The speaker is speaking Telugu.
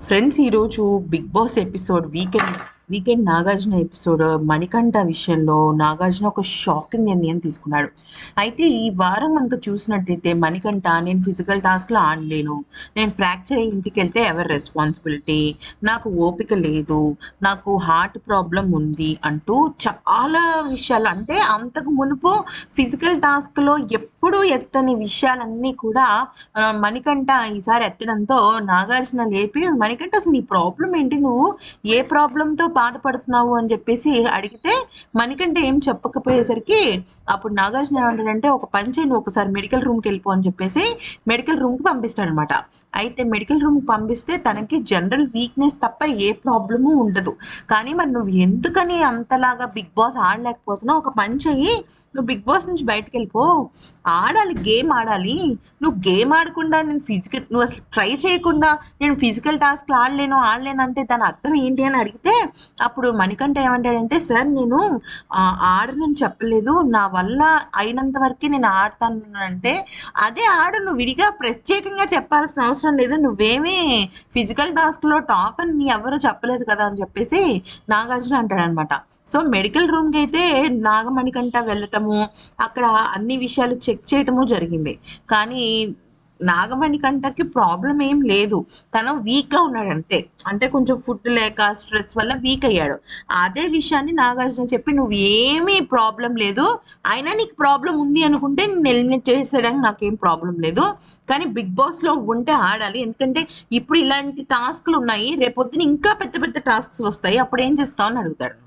ఫ్రెండ్స్ ఈరోజు Bigg Boss episode weekend weekend Nagarjuna episode Manikantha విషయంలో నాగార్జున ఒక షాకింగ్ నిర్ణయం తీసుకున్నాడు అయితే ఈ వారం మనకు చూసినట్టయితే మణికంఠ నేను ఫిజికల్ టాస్క్లో ఆడలేను నేను ఫ్రాక్చర్ అయ్యి ఇంటికి వెళ్తే ఎవరి రెస్పాన్సిబిలిటీ నాకు ఓపిక లేదు నాకు హార్ట్ ప్రాబ్లం ఉంది అంటూ చాలా విషయాలు అంటే అంతకు మునుపు ఫిజికల్ టాస్క్లో ఎప్పుడూ ఎత్తని విషయాలన్నీ కూడా ఆ, మణికంఠ ఈసారి ఎత్తడంతో నాగార్జున లేపి మణికంఠ అసలు నీ ప్రాబ్లం ఏంటి నువ్వు ఏ ప్రాబ్లంతో బాధపడుతున్నావు అని చెప్పేసి అడిగితే మణికంఠ ఏం చెప్పకపోయేసరికి అప్పుడు నాగార్జున ఏమంటాడంటే ఒక పని చేయి నువ్వు ఒకసారి మెడికల్ రూమ్కి వెళ్ళిపో అని చెప్పేసి మెడికల్ రూమ్కి పంపిస్తాడనమాట అయితే మెడికల్ రూమ్కి పంపిస్తే తనకి జనరల్ వీక్నెస్ తప్ప ఏ ప్రాబ్లము ఉండదు కానీ మరి నువ్వు ఎందుకని అంతలాగా బిగ్ బాస్ ఆడలేకపోతున్నావు ఒక పని చెయ్యి నువ్వు బిగ్ బాస్ నుంచి బయటకు వెళ్ళిపో ఆడాలి గేమ్ ఆడాలి నువ్వు గేమ్ ఆడకుండా నేను ఫిజికల్ నువ్వు అసలు ట్రై చేయకుండా నేను ఫిజికల్ టాస్క్ ఆడలేను ఆడలేను అంటే దాని అర్థం ఏంటి అని అడిగితే అప్పుడు మణికంఠ ఏమంటాడంటే సార్ నేను ఆ, ఆడనని చెప్పలేదు నా వల్ల అయినంత వరకు నేను ఆడతాను అంటే అదే ఆడు నువ్వు విడిగా ప్రత్యేకంగా చెప్పాల్సిన అవసరం లేదు నువ్వేమీ ఫిజికల్ టాస్క్లో టాప్ అని నీ ఎవరు చెప్పలేదు కదా అని చెప్పేసి నాగార్జున అంటాడనమాట సో మెడికల్ రూమ్కి అయితే నాగమణికంట వెళ్ళటము అక్కడ అన్ని విషయాలు చెక్ చేయటము జరిగింది కానీ నాగమణికంటకి ప్రాబ్లం ఏం లేదు తను వీక్గా ఉన్నాడు అంతే అంటే కొంచెం ఫుడ్ లేక స్ట్రెస్ వల్ల వీక్ అయ్యాడు అదే విషయాన్ని నాగార్జున చెప్పి నువ్వు ఏమీ ప్రాబ్లం లేదు అయినా నీకు ప్రాబ్లం ఉంది అనుకుంటే నేను ఎలిమినేట్ చేసేయడానికి నాకేం ప్రాబ్లం లేదు కానీ బిగ్ బాస్లో ఉంటే ఆడాలి ఎందుకంటే ఇప్పుడు ఇలాంటి టాస్క్లు ఉన్నాయి రేపొద్దున ఇంకా పెద్ద పెద్ద టాస్క్స్ వస్తాయి అప్పుడు ఏం చేస్తావు అని అడుగుతాడు